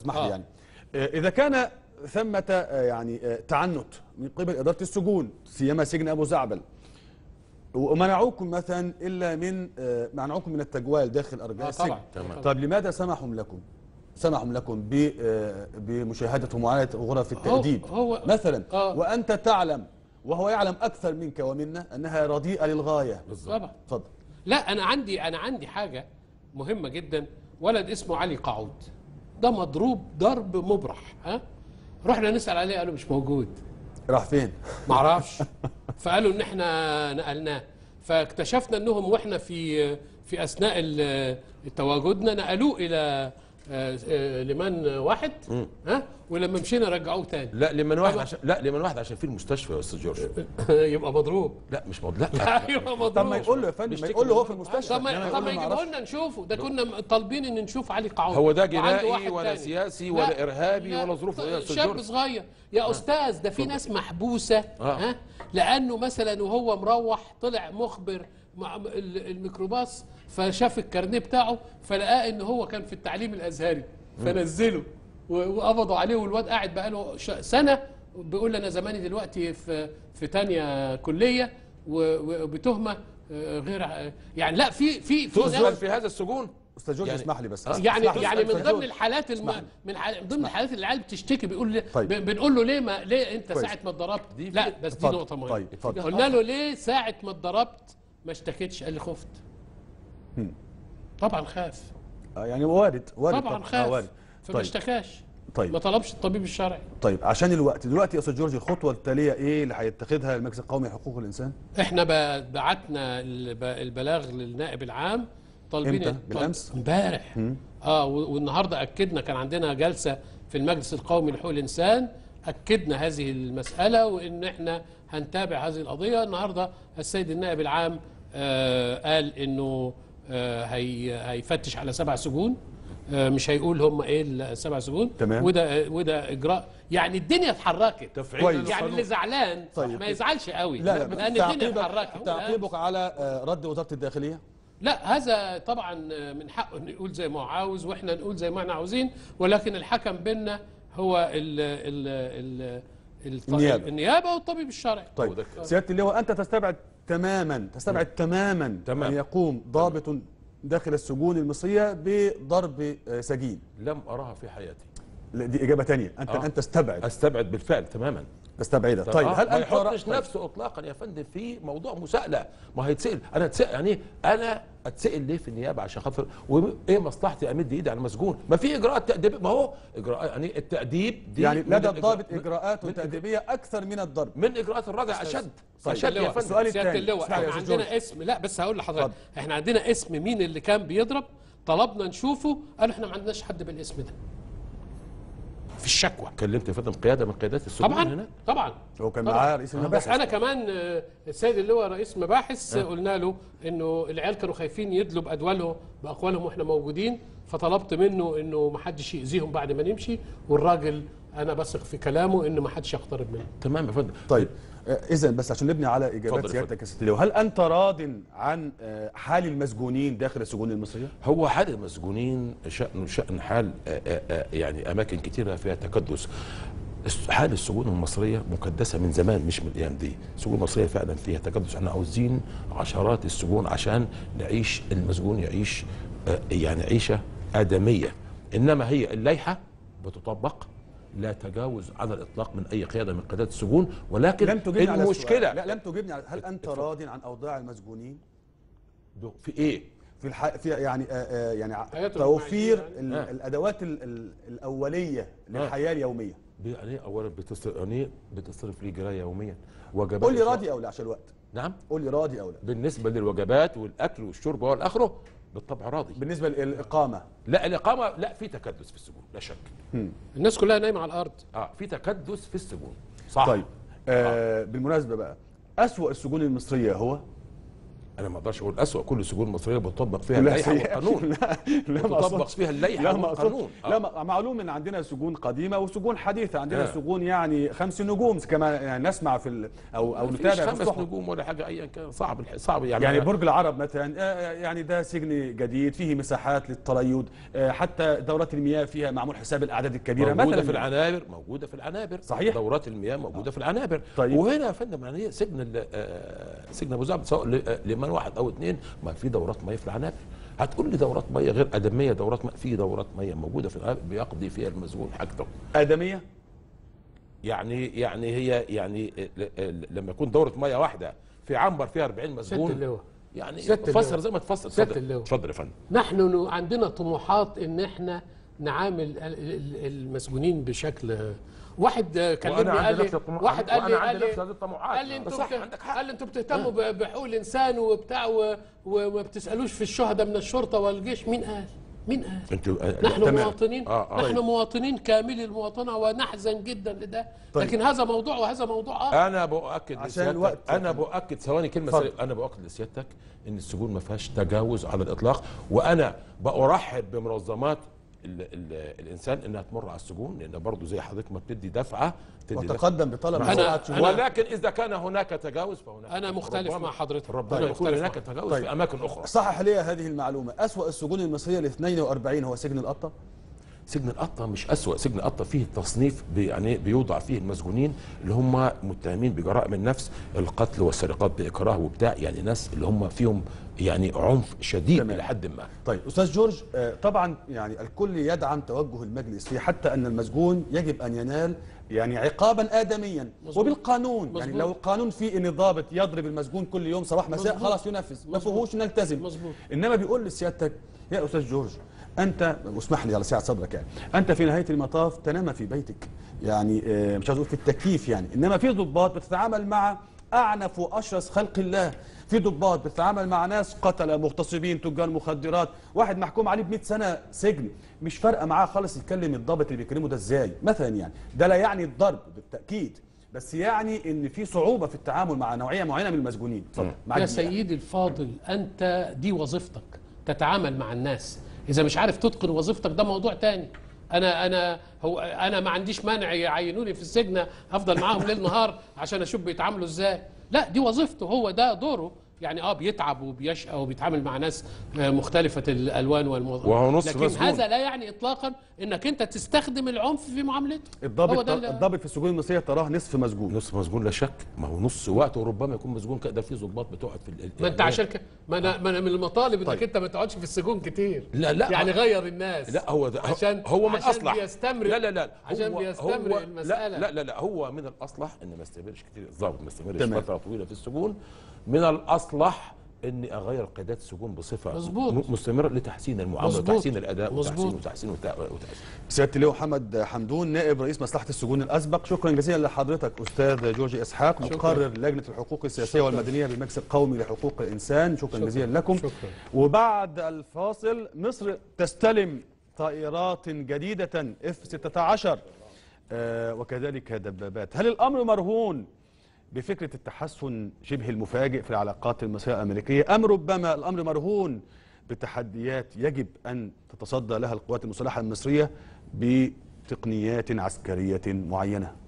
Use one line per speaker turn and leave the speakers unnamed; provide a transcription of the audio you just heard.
اسمح لي
آه.
يعني آه، اذا كان ثمة آه، يعني آه، تعنت من قبل اداره السجون سيما سجن ابو زعبل ومنعوكم مثلا الا من آه، منعوكم من التجوال داخل ارجاء
آه،
السجن
طبعاً.
تمام.
طب لماذا سمحوا لكم سمحوا لكم ب- آه، بمشاهده ومعاينه غرف التاديب
هو-
مثلا
آه.
وانت تعلم وهو يعلم اكثر منك ومنا انها رديئه للغايه
طبعا
اتفضل
لا انا عندي انا عندي حاجه مهمه جدا ولد اسمه علي قعود ده مضروب ضرب مبرح ها رحنا نسال عليه قالوا مش موجود
راح فين
معرفش فقالوا ان احنا نقلناه فاكتشفنا انهم واحنا في في اثناء ال- تواجدنا نقلوه الى آه، آه، لمن واحد ها ولما مشينا رجعوه تاني
لا لمن واحد
طبعا.
عشان لا لمن واحد عشان في المستشفى يا استاذ جورج
يبقى مضروب
لا مش موضوع لا
يبقى مضروب
طب ما يقول له يا فندم ما
بيشتكي
يقول له هو
من-
في المستشفى
طب ما
إنما
طب
يقول
ما
له ما
يجيبه
أعرفش.
لنا نشوفه ده كنا طالبين ان نشوف علي قعود
هو ده
وعنده
جنائي
واحد
ولا
تاني.
سياسي
لا،
ولا إرهابي
لا،
ولا ظروفه إيه يا أستاذ
شاب
جورج؟
صغير يا استاذ ده في ناس محبوسه
آه.
ها لانه مثلا وهو مروح طلع مخبر مع ال- الميكروباص فشاف الكارنيه بتاعه فلقاه ان هو كان في التعليم الازهري فنزله و- وقبضوا عليه والواد قاعد بقاله ش- سنه بيقول لي انا زماني دلوقتي في في تانية كليه و- وبتهمه آه، غير آه، يعني لا في في في
تزمن
ناس
في هذا السجون
استاذ جورج
يعني-
اسمح لي بس
يعني
اسمح لي.
يعني من
أستاذ
ضمن
جورج.
الحالات الم...
اسمح لي.
من ح... من ضمن الحالات اللي العيال بتشتكي بيقول لي
طيب.
ب... بنقول له ليه ما ليه انت
كويس.
ساعه ما اتضربت
دي
لا
في-
بس دي
اتفضل.
نقطه مهمه
طيب، اتفضل.
قلنا له ليه ساعه ما اتضربت ما اشتكيتش قال لي خفت طبعا خاف
آه، يعني وارد وارد
طبعا
آه،
خاف
وارد
فما
طيب
اشتكاش
طيب.
ما طلبش الطبيب الشرعي
طيب عشان الوقت دلوقتي يا استاذ جورج الخطوه التاليه ايه اللي هيتخذها المجلس القومي لحقوق الانسان
احنا ب- بعتنا الب- البلاغ للنائب العام طالبين
إمتى؟
طالب-
بالأمس؟
امبارح اه و- والنهارده اكدنا كان عندنا جلسه في المجلس القومي لحقوق الانسان اكدنا هذه المساله وان احنا هنتابع هذه القضيه النهارده السيد النائب العام آه قال انه آه هي هيفتش على سبع سجون آه مش هيقول هم ايه السبع سجون
تمام.
وده وده اجراء يعني الدنيا اتحركت
تفعيل
كويس.
يعني
للقانون.
اللي زعلان
طيب.
ما يزعلش قوي
لا لا
لان الدنيا
تعقيبك
اتحركت
تعقيبك على آه، رد وزاره الداخليه
لا هذا طبعا من حقه انه يقول زي ما هو عاوز واحنا نقول زي ما احنا عاوزين ولكن الحكم بيننا هو ال ال ال الط-
النيابة.
النيابه والطبيب الشرعي
طيب
هو ده.
سياده اللواء انت تستبعد تماما تستبعد تماما
تمام.
ان يقوم ضابط داخل السجون المصريه بضرب آه، سجين
لم اراها في حياتي
لا، دي اجابه ثانيه انت
آه.
انت استبعد
استبعد بالفعل تماما
تستبعدها طيب
آه،
هل
ما
انت
يحطش
طيب.
نفسه اطلاقا يا فندم في موضوع مساءله ما هيتسال انا اتسال يعني انا اتسال ليه في النيابه عشان خاطر وايه مصلحتي امد ايدي على المسجون ما في اجراءات تاديب ما هو اجراءات يعني التاديب دي
يعني
من
لدى
الإجراء-
الضابط
من-
اجراءات
من
تاديبيه اكثر من الضرب
من اجراءات الردع اشد
طيب.
اشد يا
اللواء،
فندم
السؤال
سياده
الثاني.
اللواء
اسمع يا
احنا
أستاذ
عندنا
جورج.
اسم لا بس هقول لحضرتك
اتفضل.
احنا عندنا اسم مين اللي كان بيضرب طلبنا نشوفه قالوا احنا ما عندناش حد بالاسم ده في الشكوى
كلمت يا فندم قياده من قيادات السجون
طبعا
هناك
طبعا
هو كان
طبعاً.
معاه رئيس
بس
المباحث
انا كمان آه، السيد اللي هو رئيس مباحث آه. قلنا له انه العيال كانوا خايفين يدلوا بادوالهم باقوالهم واحنا موجودين فطلبت منه انه ما حدش ياذيهم بعد ما نمشي والراجل انا بثق في كلامه ان ما حدش يقترب منه
تمام يا فندم
طيب اذا بس عشان نبني على اجابات
اتفضل،
سيادتك يا سياده اللواء هل انت راض عن آه، حال المسجونين داخل السجون المصريه
هو حال المسجونين شأنه شأن حال آه، آه، آه، يعني أماكن كتيرة فيها تكدس الس- حال السجون المصرية مكدسة من زمان مش من الأيام دي السجون المصرية فعلا فيها تكدس احنا عاوزين عشرات السجون عشان نعيش المسجون يعيش آه، يعني عيشة آدمية إنما هي اللائحة بتطبق لا تجاوز على الإطلاق من أي قيادة من قيادات السجون ولكن
لم تجبني على
المشكلة
السؤال. لا لم تجبني على هل انت راض عن اوضاع المسجونين
في إيه؟
في الح... في يعني آه، آه، يعني ع-
حياتهم
توفير
المعيشية
ال...
آه.
الادوات ال... ال... الاوليه للحياه اليوميه
يعني أولا بتصرف يعني بتصرف لي جراية يوميا وجبات
قول لي
الشهر.
راضي او لا عشان الوقت
نعم
قول لي راضي او لا
بالنسبه للوجبات والاكل والشرب والى اخره بالطبع راضي
بالنسبه للاقامه
لا الاقامه لا في تكدس في السجون لا شك
الناس كلها نايمه على الارض
اه في تكدس في السجون صح
طيب آه بالمناسبه بقى اسوا السجون المصريه هو
انا ما اقدرش اقول اسوء كل السجون المصريه بتطبق فيها
لا
اللائحه
سيئة.
والقانون
لا لا ما
وتطبق
أقصدش.
فيها اللائحة
لا ما
والقانون.
أقصدش.
آه.
لا ما- معلوم ان عندنا سجون قديمه وسجون حديثه عندنا
آه.
سجون يعني خمس نجوم كما يعني نسمع في ال- او او
ما فيش
نتابع في
خمس
الصحف
نجوم ولا حاجه ايا كان صعب الح- صعب يعني
يعني برج العرب مثلا آه، يعني ده سجن جديد فيه مساحات للتريض آه، حتى دورات المياه فيها معمول حساب الاعداد الكبيره
موجوده
مثلا
في العنابر موجوده في العنابر
صحيح.
دورات المياه موجوده في العنابر
طيب.
وهنا يا فندم يعني سجن ال- آه، سجن ابو زعبل سواء ل- آه، لمن واحد او اثنين ما في دورات مياه في العنابر هتقول لي دورات مياه غير ادميه دورات مياه في دورات مياه موجوده في العنابر بيقضي فيها المسجون حاجته
ادميه
يعني يعني هي يعني ل- ل- لما يكون دوره ميه واحده في عنبر فيها 40 مسجون
اللواء.
يعني
ست اللواء.
فسر زي ما تفسر
ست
اتفضل
اللواء.
اتفضل يا فندم
نحن ن- عندنا طموحات ان احنا نعامل ال- ال- المسجونين بشكل واحد آه، كلمني
وأنا عندي
قال لي
نفس الطموح-
واحد قال لي
وأنا
قال
عندي
لي
نفس هذه الطموحات.
قال لي انتوا
صح،
بت-
عندك حق.
قال لي انتوا بتهتموا ب- بحقوق الانسان وبتاع و- وما بتسالوش في الشهداء من الشرطه والجيش مين قال؟ مين قال؟
انتوا
نحن
تمام.
مواطنين
آه، آه.
نحن مواطنين كاملي المواطنه ونحزن جدا لده
طيب.
لكن هذا موضوع وهذا موضوع اخر
انا بؤكد
عشان
لسيادتك
الوقت.
انا بؤكد ثواني كلمه
اتفضل.
سريعة. انا بؤكد لسيادتك ان السجون ما فيهاش تجاوز على الاطلاق وانا بارحب بمنظمات ال ال الانسان انها تمر على السجون لان برضه زي حضرتك ما بتدي دفعه تدي دفعه
وتقدم بطلب
أنا-
سرعه شهور
ولكن اذا كان هناك تجاوز فهناك
انا مختلف
ربما-
مع حضرتك
ربما
أنا
يكون
مختلف
هناك
مع-
تجاوز
طيب.
في اماكن اخرى
صحح لي هذه المعلومه اسوا السجون المصريه ال 42 هو سجن القطه
سجن القطة مش أسوأ سجن القطة فيه تصنيف بي- يعني بيوضع فيه المسجونين اللي هم متهمين بجرائم النفس القتل والسرقات بإكراه وبتاع يعني ناس اللي هم فيهم يعني عنف شديد
تمام.
إلى حد ما
طيب استاذ جورج آه، طبعا يعني الكل يدعم توجه المجلس في حتى ان المسجون يجب ان ينال يعني عقابا ادميا
مظبوط.
وبالقانون يعني
مظبوط.
لو القانون فيه ان الضابط يضرب المسجون كل يوم صباح مساء
مظبوط.
خلاص ينفذ ما
مظبوط.
فيهوش نلتزم
مظبوط.
انما بيقول لسيادتك يا استاذ جورج انت اسمح لي على سعه صدرك يعني انت في نهايه المطاف تنام في بيتك يعني آه، مش عايز اقول في التكييف يعني انما في ضباط بتتعامل مع اعنف واشرس خلق الله في ضباط بتتعامل مع ناس قتله مغتصبين تجار مخدرات واحد محكوم عليه ب 100 سنه سجن مش فارقه معاه خالص يتكلم الضابط اللي بيكلمه ده ازاي مثلا يعني ده لا يعني الضرب بالتاكيد بس يعني ان في صعوبه في التعامل مع نوعيه معينه من المسجونين اتفضل معاك
يا
دقيقة.
سيدي الفاضل انت دي وظيفتك تتعامل مع الناس اذا مش عارف تتقن وظيفتك ده موضوع تاني انا انا هو انا ما عنديش مانع يعينوني في السجن افضل معاهم ليل نهار عشان اشوف بيتعاملوا ازاي لا دي وظيفته هو ده دوره يعني اه بيتعب وبيشقى وبيتعامل مع ناس آه، مختلفة الالوان والموضوع
وهو نص
لكن
مسجون.
هذا لا يعني اطلاقا انك انت تستخدم العنف في معاملته هو
الضابط
ده اللي-
الضابط في السجون المصريه تراه نصف مسجون
نص مسجون لا شك ما هو نص وقت وربما يكون مسجون كده في ضباط بتقعد في ال-
ما انت عشان كده ما انا ما انا من المطالب انك
طيب.
انت ما تقعدش في السجون كتير
لا لا
يعني غير الناس
لا هو ده
عشان
هو من
عشان
الاصلح
بيستمر
لا لا لا
عشان
هو
بيستمر
هو
المساله
لا, لا لا لا هو من الاصلح ان ما يستمرش كتير الضابط ما يستمرش
تمام.
فتره طويله في السجون من الاصلح اني اغير قيادات السجون بصفه
مظبوط.
م- مستمره لتحسين المعامله
مظبوط.
وتحسين الاداء
مظبوط.
وتحسين وتحسين وتع- وتحسين
سياده اللواء محمد حمدون نائب رئيس مصلحه السجون الاسبق شكرا جزيلا لحضرتك استاذ جورج اسحاق مقرر لجنه الحقوق السياسيه والمدنيه بالمجلس القومي لحقوق الانسان شكرا,
شكراً.
جزيلا لكم
شكراً.
وبعد الفاصل مصر تستلم طائرات جديده اف 16 آه وكذلك دبابات هل الامر مرهون بفكره التحسن شبه المفاجئ في العلاقات المصريه الامريكيه ام ربما الامر مرهون بتحديات يجب ان تتصدى لها القوات المسلحه المصريه بتقنيات عسكريه معينه